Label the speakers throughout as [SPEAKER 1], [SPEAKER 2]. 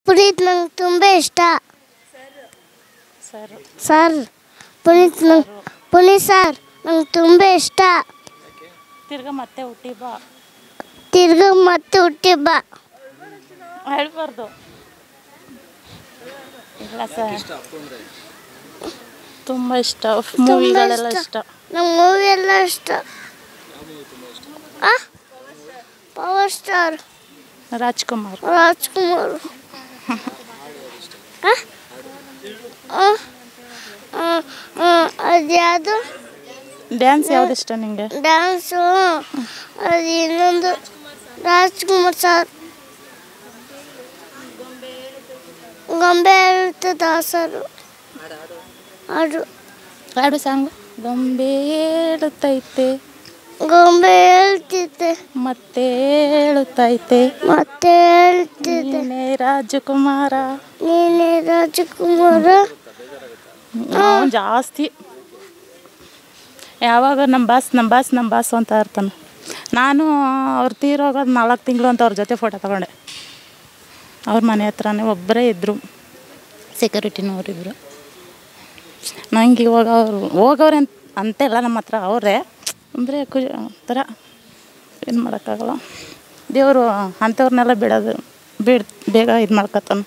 [SPEAKER 1] ಪುನೀತ್ ನಂಗೆ ತುಂಬ ಇಷ್ಟ
[SPEAKER 2] ಸರ್
[SPEAKER 1] ಸರ್ ಪುನೀತ್ ನಂಗೆ ಪುನೀತ್ ಸರ್ ನಂಗೆ ತುಂಬ ಇಷ್ಟ
[SPEAKER 2] ತಿರ್ಗಾ ಮತ್ತೆ ಹುಟ್ಟಿ ಬಾ
[SPEAKER 1] ತಿರ್ಗ ಮತ್ತೆ ಹುಟ್ಟಿ ಬಾ
[SPEAKER 2] ಹೇಳ್ಬಾರ್ದು ಇಲ್ಲ ಸರ್ ತುಂಬ ಇಷ್ಟ ಮೂವಿಗಳೆಲ್ಲ ಇಷ್ಟ
[SPEAKER 1] ನಂಗೆ ಮೂವಿ ಎಲ್ಲ ಇಷ್ಟ ಆ ಪವರ್ ಸ್ಟಾರ್
[SPEAKER 2] ರಾಜ್ಕುಮಾರ್
[SPEAKER 1] ರಾಜ್ಕುಮಾರ್ ಆ? ಆ? ಆ, ಆ, ಅದ್ಯಾವುದು
[SPEAKER 2] ಡ್ಯಾನ್ಸ್ ಯಾವ್ದು ಇಷ್ಟ ನಿಂಗೆ
[SPEAKER 1] ಡ್ಯಾನ್ಸು ಅದು ಇನ್ನೊಂದು ರಾಜ್ಕುಮಾರ್ ಸರ್ ಗೊಂಬೆ ಹೇಳ್ತ ದಾಸರು ಅದು
[SPEAKER 2] ಹಾಡು ಸಾಂಗು ಗೊಂಬೆ ಹೇಳುತ್ತೈತೆ
[SPEAKER 1] ಗೊಂಬೆ ಹೇಳ್ತಿದ್ದೆ
[SPEAKER 2] ಮತ್ತೆ ಹೇಳುತ್ತೈತೆ
[SPEAKER 1] ಮತ್ತೆ ಹೇಳ್ತಿದ್ದೆ
[SPEAKER 2] ನೀನೇ ರಾಜಕುಮಾರ
[SPEAKER 1] ನೀನೇ ರಾಜಕುಮಾರ
[SPEAKER 2] ಅವ್ನು ಜಾಸ್ತಿ ಯಾವಾಗ ನಮ್ಮ ಬಾಸ್ ನಮ್ಮ ಬಾಸ್ ನಮ್ಮ ಬಾಸ್ ಅಂತ ಇರ್ತಾನೆ ನಾನು ಅವ್ರು ತೀರೋಗೋದು ನಾಲ್ಕು ತಿಂಗಳು ಅಂತ ಅವ್ರ ಜೊತೆ ಫೋಟೋ ತಗೊಂಡೆ ಅವ್ರ ಮನೆ ಹತ್ರನೇ ಒಬ್ಬರೇ ಇದ್ದರು ಸೆಕ್ಯೂರಿಟಿನವರಿಬ್ಬರು ನಂಗೆ ಇವಾಗ ಅವರು ಹೋಗೋರೆ ಅಂತ ಅಂತೆಲ್ಲ ನಮ್ಮ ಹತ್ರ ಅವರೇ ಅಂದರೆ ಖುಷಿ ಒಂಥರ ಏನು ಮಾಡೋಕ್ಕಾಗಲ್ಲ ದೇವರು ಅಂಥವ್ರನ್ನೆಲ್ಲ ಬಿಡೋದು ಬಿಡ್ ಬೇಗ ಇದು ಮಾಡ್ಕೊತಾನೆ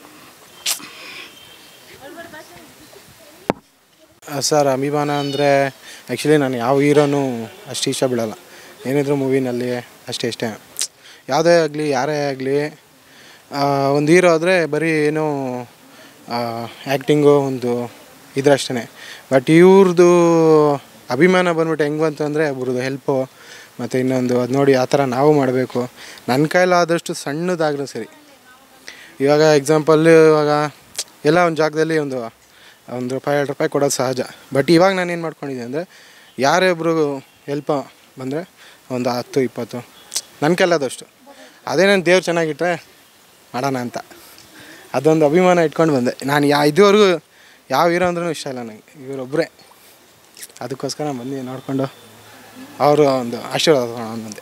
[SPEAKER 3] ಸರ್ ಅಭಿಮಾನ ಅಂದರೆ ಆ್ಯಕ್ಚುಲಿ ನಾನು ಯಾವ ಹೀರೋನು ಅಷ್ಟು ಇಷ್ಟ ಬೀಳಲ್ಲ ಏನಿದ್ರು ಮೂವಿನಲ್ಲಿ ಅಷ್ಟೇ ಇಷ್ಟೇ ಯಾವುದೇ ಆಗಲಿ ಯಾರೇ ಆಗಲಿ ಒಂದು ಹೀರೋ ಆದರೆ ಬರೀ ಏನೋ ಆ್ಯಕ್ಟಿಂಗು ಒಂದು ಇದ್ರಷ್ಟೇ ಬಟ್ ಇವ್ರದ್ದು ಅಭಿಮಾನ ಬಂದ್ಬಿಟ್ಟು ಹೆಂಗೆ ಬಂತು ಅಂದರೆ ಒಬ್ರದ್ದು ಹೆಲ್ಪು ಮತ್ತು ಇನ್ನೊಂದು ಅದು ನೋಡಿ ಆ ಥರ ನಾವು ಮಾಡಬೇಕು ನನ್ನ ಕೈಲಾದಷ್ಟು ಸಣ್ಣದಾಗಲೂ ಸರಿ ಇವಾಗ ಎಕ್ಸಾಂಪಲ್ ಇವಾಗ ಎಲ್ಲ ಒಂದು ಜಾಗದಲ್ಲಿ ಒಂದು ಒಂದು ರೂಪಾಯಿ ಎರಡು ರೂಪಾಯಿ ಕೊಡೋದು ಸಹಜ ಬಟ್ ಇವಾಗ ನಾನು ಏನು ಮಾಡ್ಕೊಂಡಿದ್ದೆ ಅಂದರೆ ಯಾರೇ ಒಬ್ರು ಹೆಲ್ಪ ಬಂದರೆ ಒಂದು ಹತ್ತು ಇಪ್ಪತ್ತು ನನ್ನ ಕೈಲಾದಷ್ಟು ಅದೇ ನಾನು ದೇವ್ರು ಚೆನ್ನಾಗಿಟ್ರೆ ಮಾಡೋಣ ಅಂತ ಅದೊಂದು ಅಭಿಮಾನ ಇಟ್ಕೊಂಡು ಬಂದೆ ನಾನು ಯಾ ಇದುವರೆಗೂ ಯಾವ ಹೀರೋ ಅಂದ್ರೂ ಇಷ್ಟ ಇಲ್ಲ ನನಗೆ ಇವರೊಬ್ಬರೇ ಅದಕ್ಕೋಸ್ಕರ ಬಂದು ನೋಡಿಕೊಂಡು ಅವರು ಒಂದು ಆಶೀರ್ವಾದ ತಗೊಂಡು ಬಂದೆ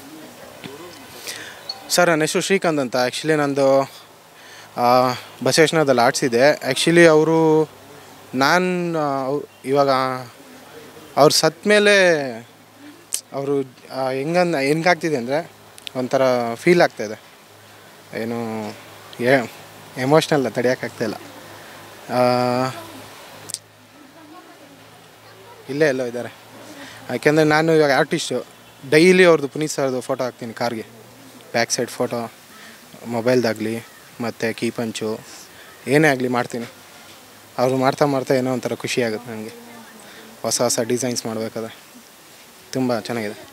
[SPEAKER 3] ಸರ್ ನನ್ನ ಹೆಸರು ಶ್ರೀಕಾಂತ್ ಅಂತ ಆ್ಯಕ್ಚುಲಿ ನಂದು ಆ, ಬಸವೇಶ್ವರದಲ್ಲಿ ಆರ್ಟ್ಸಿದೆ ಆ್ಯಕ್ಚುಲಿ ಅವರು ನಾನು ಇವಾಗ ಅವ್ರು ಸತ್ತ ಮೇಲೆ ಅವರು ಹೆಂಗಂದ ಹೆಂಗಾಗ್ತಿದೆ ಅಂದರೆ ಒಂಥರ ಫೀಲ್ ಆಗ್ತಾಯಿದೆ ಏನು ಏ ಎಮೋಷ್ನಲ್ ತಡೆಯೋಕ್ಕಾಗ್ತಾಯಿಲ್ಲ ಇಲ್ಲೇ ಎಲ್ಲೋ ಇದ್ದಾರೆ ಯಾಕೆಂದರೆ ನಾನು ಇವಾಗ ಆರ್ಟಿಸ್ಟು ಡೈಲಿ ಅವ್ರದ್ದು ಪುನೀತ್ ಸರ್ದು ಫೋಟೋ ಹಾಕ್ತೀನಿ ಕಾರ್ಗೆ ಬ್ಯಾಕ್ ಸೈಡ್ ಫೋಟೋ ಮೊಬೈಲ್ದಾಗಲಿ ಮತ್ತು ಕೀ ಪಂಚು ಏನೇ ಆಗಲಿ ಮಾಡ್ತೀನಿ ಅವರು ಮಾಡ್ತಾ ಮಾಡ್ತಾ ಏನೋ ಒಂಥರ ಖುಷಿ ಆಗುತ್ತೆ ನನಗೆ ಹೊಸ ಹೊಸ ಡಿಸೈನ್ಸ್ ಮಾಡಬೇಕಾದ್ರೆ ತುಂಬ ಚೆನ್ನಾಗಿದೆ